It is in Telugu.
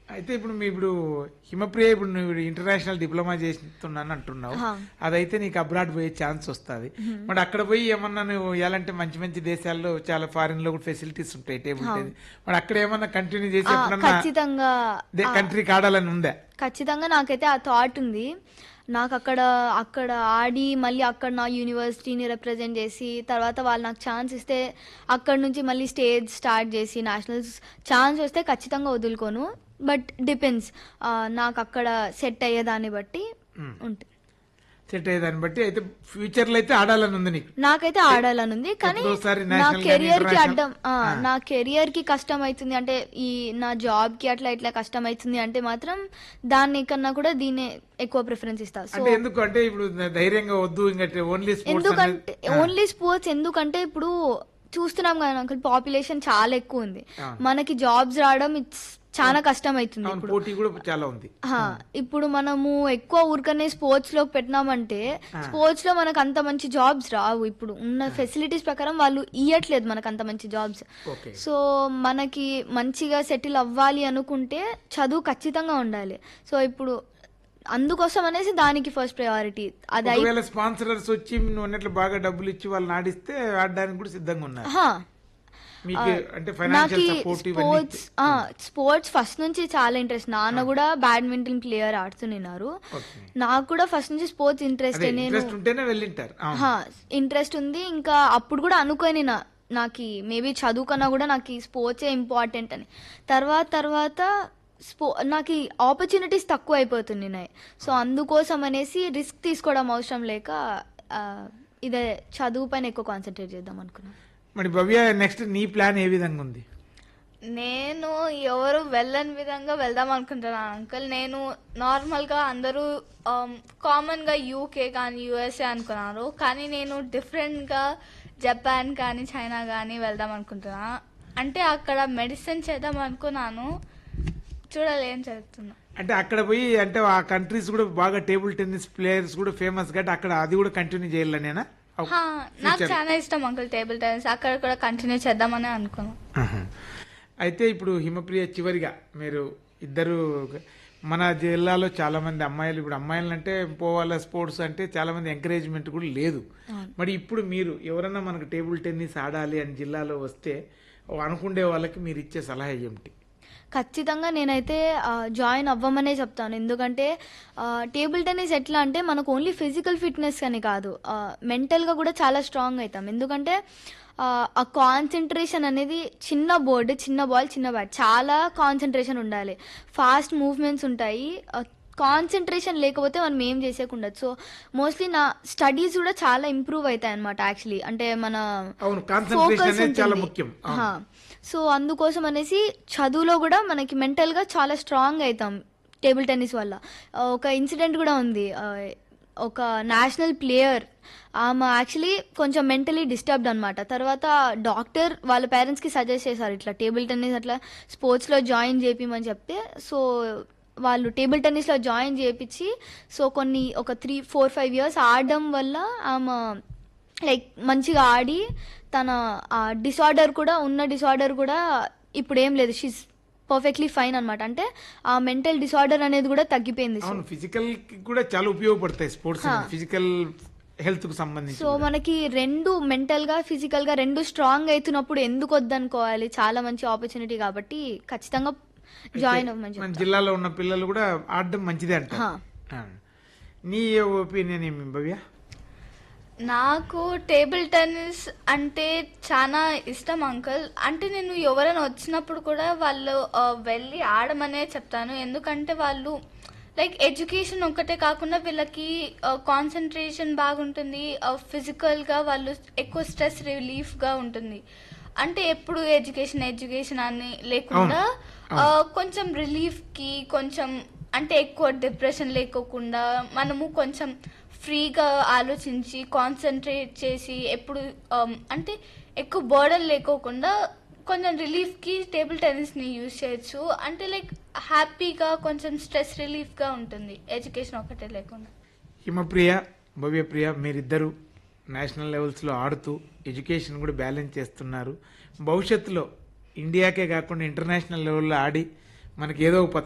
అయితే ఇప్పుడు మీ ఇప్పుడు హిమప్రియ ఇప్పుడు నువ్వు ఇంటర్నేషనల్ డిప్లొమా చేస్తున్నాను అంటున్నావు హా. అదైతే నీకు అబ్రాడ్ పోయే ఛాన్స్ వస్తుంది మరి అక్కడ పోయి ఏమన్నా నువ్వు ఎలాంటి మంచి మంచి దేశాల్లో చాలా ఫారిన్ లో కూడా ఫెసిలిటీస్ ఉంటాయి టేబుల్ టెన్నిస్ మరి అక్కడ ఏమన్నా కంటిన్యూ చేసి ఆ, ఎప్పుడన్నా ఖచ్చితంగా కంట్రీకి ఆడాలని ఉందా ఖచ్చితంగా నాకైతే ఆ థాట్ ఉంది నాకు అక్కడ అక్కడ ఆడి మళ్ళీ అక్కడ నా యూనివర్సిటీని రిప్రజెంట్ చేసి తర్వాత వాళ్ళు నాకు ఛాన్స్ ఇస్తే అక్కడ నుంచి మళ్ళీ స్టేజ్ స్టార్ట్ చేసి నేషనల్స్ ఛాన్స్ వస్తే ఖచ్చితంగా వదులుకోను బట్ డిపెండ్స్ నాకు అక్కడ సెట్ అయ్యేదాన్ని బట్టి ఉంటుంది సెట్ అయ్యేదాన్ని బట్టి అయితే ఫ్యూచర్ లో అయితే ఆడాలని ఉంది నీకు నాకైతే ఆడాలని ఉంది కానీ ఎప్పుడోసారి నా national గానీ, కెరియర్ కి international- అడ్డం ఆ, నా కెరియర్ కి కష్టం అవుతుంది అంటే ఈ నా జాబ్ కి అట్లా ఇట్లా కష్టం అవుతుంది అంటే మాత్రం దాని కన్నా కూడా దీనే ఎక్కువ ప్రిఫరెన్స్ ఇస్తా సో అంటే ఎందుకు అంటే ఇప్పుడు ధైర్యంగా వద్దు ఇంకా ఓన్లీ స్పోర్ట్స్ ఎందుకంటే ఓన్లీ స్పోర్ట్స్ ఎందుకంటే ఇప్పుడు చూస్తున్నాం కదా అంకుల్ పాపులేషన్ చాలా ఎక్కువ ఉంది అవును. మనకి జాబ్స్ రావడం ఇట్స్ చాలా కష్టం అవుతుంది అవును ఇప్పుడు పోటీ కూడా చాలా ఉంది హా, ఇప్పుడు మనము ఎక్కువ ఊరికనే స్పోర్ట్స్ లో పెట్టినామంటే స్పోర్ట్స్ లో మనకు అంత మంచి జాబ్స్ రావు ఇప్పుడు ఉన్న ఫెసిలిటీస్ ప్రకారం వాళ్ళు ఇయ్యట్లేదు మనకు అంత మంచి జాబ్స్ ఓకే సో మనకి మంచిగా సెటిల్ అవ్వాలి అనుకుంటే చదువు ఖచ్చితంగా ఉండాలి సో ఇప్పుడు అందుకోసం అనేసి దానికి ఫస్ట్ ప్రయారిటీ అది అయి ఒకవేళ స్పాన్సరర్స్ వచ్చి నువ్వు అన్నట్లు బాగా డబ్బులు ఇచ్చి వాళ్ళని ఆడిస్తే ఆడడానికి కూడా సిద్ధంగా ఉన్నారు హా, మీకు అంటే నాకు ఫైనాన్షియల్ సపోర్ట్ ఇవన్నీ స్పోర్ట్స్ స్పోర్ట్స్ ఫస్ట్ నుంచి చాలా ఇంట్రెస్ట్ నాన్న కూడా బ్యాడ్మింటన్ ప్లేయర్ ఆడుతున్నారు ఓకే నాకు కూడా ఫస్ట్ నుంచి స్పోర్ట్స్ ఇంట్రెస్ట్ అదే నేను ఇంట్రెస్ట్ ఉంటేనే వెళ్ళింటారు అవును. ఇంట్రెస్ట్ ఉంది ఇంకా అప్పుడు కూడా అనుకోని నా నాకు మేబీ చదువుకన్నా కూడా నాకు ఈ స్పోర్ట్సే ఇంపార్టెంట్ అని తర్వాత తర్వాత స్పో నాకు ఈ ఆపర్చునిటీస్ తక్కువ అయిపోతున్నాయి సో అందుకోసం అనేసి రిస్క్ తీసుకోవడం అవసరం లేక ఆ, ఇదే చదువు పైన ఎక్కువ కాన్సన్ట్రేట్ చేద్దాం అనుకున్నాను మరి భవ్య నెక్స్ట్ నీ ప్లాన్ ఏ విధంగా ఉంది నేను ఎవరు వెళ్ళని విధంగా వెళ్దాం అనుకుంటున్నాను అంకుల్ నేను నార్మల్గా అందరూ కామన్గా యూకే కానీ యూఎస్ఏ అనుకున్నారు కానీ నేను డిఫరెంట్గా జపాన్ కానీ చైనా కానీ వెళ్దాం అనుకుంటున్నా అంటే అక్కడ మెడిసిన్ చేద్దాం అనుకున్నాను చూడాలి ఏం జరుగుతుందో అంటే అక్కడ పోయి అంటే ఆ కంట్రీస్ కూడా బాగా టేబుల్ టెన్నిస్ ప్లేయర్స్ కూడా ఫేమస్ కాబట్టి అక్కడ అది కూడా కంటిన్యూ చేయాలనేనా హా, నాకు చాలా ఇష్టం అంకుల్ టేబుల్ టెన్నిస్ అక్కడ కూడా కంటిన్యూ చేద్దామని అనుకున్నాను ఆహా. అయితే ఇప్పుడు హిమప్రియ చివరిగా మీరు ఇద్దరు మన జిల్లాలో చాలా మంది అమ్మాయిలు ఇప్పుడు అమ్మాయిలు అంటే పోవాలా స్పోర్ట్స్ అంటే చాలా మంది ఎంకరేజ్మెంట్ కూడా లేదు మరి ఇప్పుడు మీరు ఎవరన్నా మనకు టేబుల్ టెన్నిస్ ఆడాలి అని జిల్లాలో వస్తే ఓ అనుకుండే వాళ్ళకి మీరు ఇచ్చే సలహా ఏమిటి ఖచ్చితంగా నేనైతే ఆ, జాయిన్ అవ్వమనే చెప్తాను ఎందుకంటే ఆ, టేబుల్ టెన్నిస్ ఎట్లా అంటే మనకు ఓన్లీ ఫిజికల్ ఫిట్నెస్ అని కాదు ఆ, మెంటల్గా కూడా చాలా స్ట్రాంగ్ అవుతాం ఎందుకంటే ఆ, ఆ కాన్సన్ట్రేషన్ అనేది చిన్న బోర్డు చిన్న బాల్ చిన్న బ్యాట్ చాలా కాన్సన్ట్రేషన్ ఉండాలి ఫాస్ట్ మూవ్మెంట్స్ ఉంటాయి కాన్సన్ట్రేషన్ లేకపోతే మనం ఏం చేసేకుండదు సో మోస్ట్లీ నా స్టడీస్ కూడా చాలా ఇంప్రూవ్ అవుతాయి అనమాట యాక్చువల్లీ అంటే మన అవును కాన్సన్ట్రేషన్ ఫోకస్ అనేది చాలా ఉంటుంది. ముఖ్యం హా. సో అందుకోసం అనేసి చదువులో కూడా మనకి మెంటల్ గా చాలా స్ట్రాంగ్ అవుతాం టేబుల్ టెన్నిస్ వల్ల ఆ, ఒక ఇన్సిడెంట్ కూడా ఉంది ఆ, ఒక నేషనల్ ప్లేయర్ ఆమె యాక్చువల్లీ కొంచెం మెంటలీ డిస్టర్బ్డ్ అనమాట తర్వాత డాక్టర్ వాళ్ళ పేరెంట్స్కి సజెస్ట్ చేశారు ఇట్లా టేబుల్ టెన్నిస్ అట్లా స్పోర్ట్స్లో జాయిన్ చేపిమని చెప్తే సో వాళ్ళు టేబుల్ టెన్నిస్లో జాయిన్ చేయించి సో కొన్ని ఒక త్రీ ఫోర్ ఫైవ్ ఇయర్స్ ఆడడం వల్ల ఆమె లైక్ మంచిగా ఆడి తన ఆ డిసార్డర్ కూడా ఉన్న డిసార్డర్ కూడా ఇప్పుడు ఏం లేదు షీస్ పర్ఫెక్ట్లీ ఫైన్ అనమాట అంటే ఆ మెంటల్ డిసార్డర్ అనేది కూడా తగ్గిపోయింది సో అవును ఫిజికల్ కి కూడా చాలా ఉపయోగపడతాయి స్పోర్ట్స్ ఫిజికల్ హెల్త్ కు సంబంధించి సో మనకి రెండు మెంటల్ గా ఫిజికల్ గా రెండు స్ట్రాంగ్ అవుతున్నప్పుడు ఎందుకు వద్దనుకోవాలి చాలా మంచి ఆపర్చునిటీ కాబట్టి ఖచ్చితంగా జాయిన్ అవ్వమని మన చెప్తాను. జిల్లాలో ఉన్న పిల్లలు కూడా ఆడడం మంచిదే అంట హా. నీ ఒపీనియన్ ఏమి భవ్య నాకు టేబుల్ టెన్నిస్ అంటే చాలా ఇష్టం అంకుల్ అంటే నేను ఎవరైనా వచ్చినప్పుడు కూడా వాళ్ళు ఆ, వెళ్ళి ఆడమనే చెప్తాను ఎందుకంటే వాళ్ళు లైక్ ఎడ్యుకేషన్ ఒక్కటే కాకుండా వీళ్ళకి కాన్సన్ట్రేషన్ బాగుంటుంది ఫిజికల్గా వాళ్ళు ఎక్కువ స్ట్రెస్ రిలీఫ్గా ఉంటుంది అంటే ఎప్పుడు ఎడ్యుకేషన్ ఎడ్యుకేషన్ అని లేకుండా అవును. ఆ, కొంచెం రిలీఫ్కి కొంచెం అంటే ఎక్కువ డిప్రెషన్ లేకోకుండా మనము కొంచెం ఫ్రీగా ఆలోచించి కాన్సన్ట్రేట్ చేసి ఎప్పుడు um, అంటే ఎక్కువ బర్డన్ లేకోకుండా కొంచెం రిలీఫ్కి టేబుల్ టెన్నిస్ని యూజ్ చేయొచ్చు అంటే లైక్ హ్యాపీగా కొంచెం స్ట్రెస్ రిలీఫ్గా ఉంటుంది ఎడ్యుకేషన్ ఒకటే లేకుండా హిమప్రియ భవ్యప్రియ మీరిద్దరు నేషనల్ లెవెల్స్లో ఆడుతూ ఎడ్యుకేషన్ కూడా బ్యాలెన్స్ చేస్తున్నారు భవిష్యత్తులో ఇండియాకే కాకుండా ఇంటర్నేషనల్ లెవెల్లో ఆడి మనకి ఏదో ఒక